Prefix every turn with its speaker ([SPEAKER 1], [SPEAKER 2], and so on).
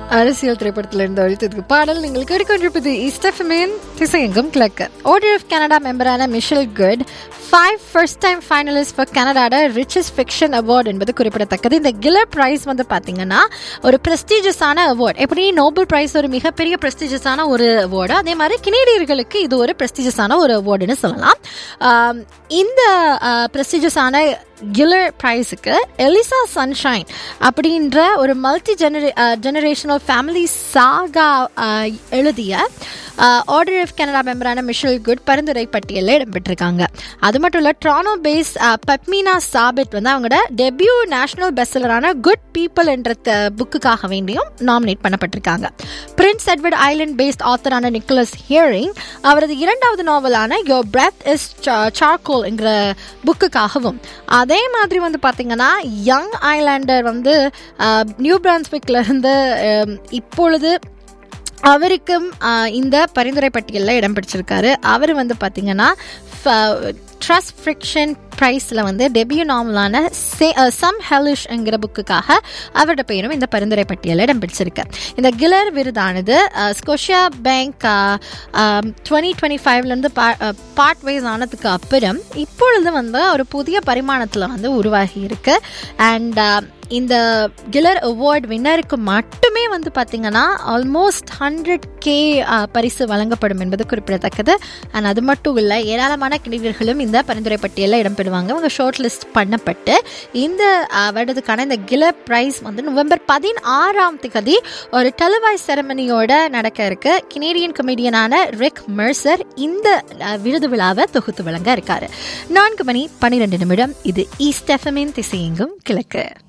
[SPEAKER 1] அரசியல் திரைப்படத்தில் இருந்து அழித்ததுக்கு பாடல் நீங்கள் கேட்டுக்கொண்டிருப்பது இஸ்டஃபமேன் திசையெங்கும் கிழக்கு ஆர்டர் ஆஃப் கனடா மெம்பரான Michelle Good five first time finalist for கனடாட ரிச்சஸ்ட் ஃபிக்ஷன் அவார்டு என்பது குறிப்பிடத்தக்கது இந்த கில்லர் ப்ரைஸ் வந்து பார்த்தீங்கன்னா ஒரு ப்ரெஸ்டீஜியஸான அவார்டு எப்படி நோபல் ப்ரைஸ் ஒரு மிகப்பெரிய ப்ரெஸ்டீஜியஸான ஒரு அவார்டு அதே மாதிரி கினேடியர்களுக்கு இது ஒரு ப்ரெஸ்டீஜியஸான ஒரு அவார்டுன்னு சொல்லலாம் ஆம், இந்த ப்ரெஸ்டீஜியஸான கில்லர் ப்ரைஸுக்கு எலிசா சன்ஷைன் அப்படின்ற ஒரு மல்டி ஜெனரே ஜெனரேஷனல் ஃபேமிலி சாகா அஹ், எழுதிய ஆர்டர் ஆஃப் கனடா மெம்பரான மிஷல் குட் பரிந்துரை பட்டியலில் இடம்பெற்றிருக்காங்க அது மட்டும் இல்லை ட்ரானோ பேஸ் பத்மினா சாபித் வந்து அவங்களோட டெபியூ நேஷனல் பெஸ்டலரான குட் பீப்புள் என்ற புக்குக்காக வேண்டியும் நாமினேட் பண்ணப்பட்டிருக்காங்க பிரின்ஸ் எட்வர்ட் ஐலண்ட் பேஸ்ட் ஆத்தரான நிக்கோலஸ் ஹியரிங் அவரது இரண்டாவது நாவலான யோ பிரெத் இஸ் சார்கோல் என்கிற புக்குக்காகவும் அதே மாதிரி வந்து பார்த்தீங்கன்னா யங் ஐலாண்டர் வந்து அஹ், நியூ பிரான்ஸ்விக்ல இருந்து அஹ், இப்பொழுது அவருக்கும் அஹ், இந்த பரிந்துரை பட்டியலில் இடம் பிடிச்சிருக்காரு அவர் வந்து பார்த்தீங்கன்னா ட்ரஸ்ட் ஃப்ரிக்ஷன் ப்ரைஸில் வந்து டெபியூ நாவலான சம் ஹெலிஷ் என்கிற புக்குக்காக அவரோட பெயரும் இந்த பரிந்துரை பட்டியலில் இடம் பிடிச்சிருக்கு இந்த கிலர் விருதானது ஸ்கொஷியா பேங்க் டுவெண்ட்டி டுவெண்ட்டி ஃபைவ்லேருந்து பார்ட் வைஸ் ஆனதுக்கு அப்புறம் இப்பொழுது வந்து ஒரு புதிய பரிமாணத்தில் வந்து உருவாகி இருக்கு அண்ட் இந்த கிலர் அவார்ட் வின்னருக்கு மட்டுமே வந்து பார்த்தீங்கன்னா ஆல்மோஸ்ட் ஹண்ட்ரட் கே பரிசு வழங்கப்படும் என்பது குறிப்பிடத்தக்கது அண்ட் அது மட்டும் இல்லை ஏராளமான கிணிவர்களும் இந்த பரிந்துரை பட்டியலில் இடம்பெறுவாங்க அவங்க ஷார்ட் லிஸ்ட் பண்ணப்பட்டு இந்த அஹ், வருடத்துக்கான இந்த கிலர் ப்ரைஸ் வந்து நவம்பர் பதினாறாம் தேதி ஒரு டெலிவைஸ் செரமனியோட நடக்க இருக்கு கனேடியன் கமெடியனான ரிக் மெர்சர் இந்த அஹ், விருது விழாவை தொகுத்து வழங்க இருக்காரு நான்கு மணி பன்னிரெண்டு நிமிடம் இது ஈஸ்ட் எஃப்எம்மின் திசையெங்கும் கிழக்கு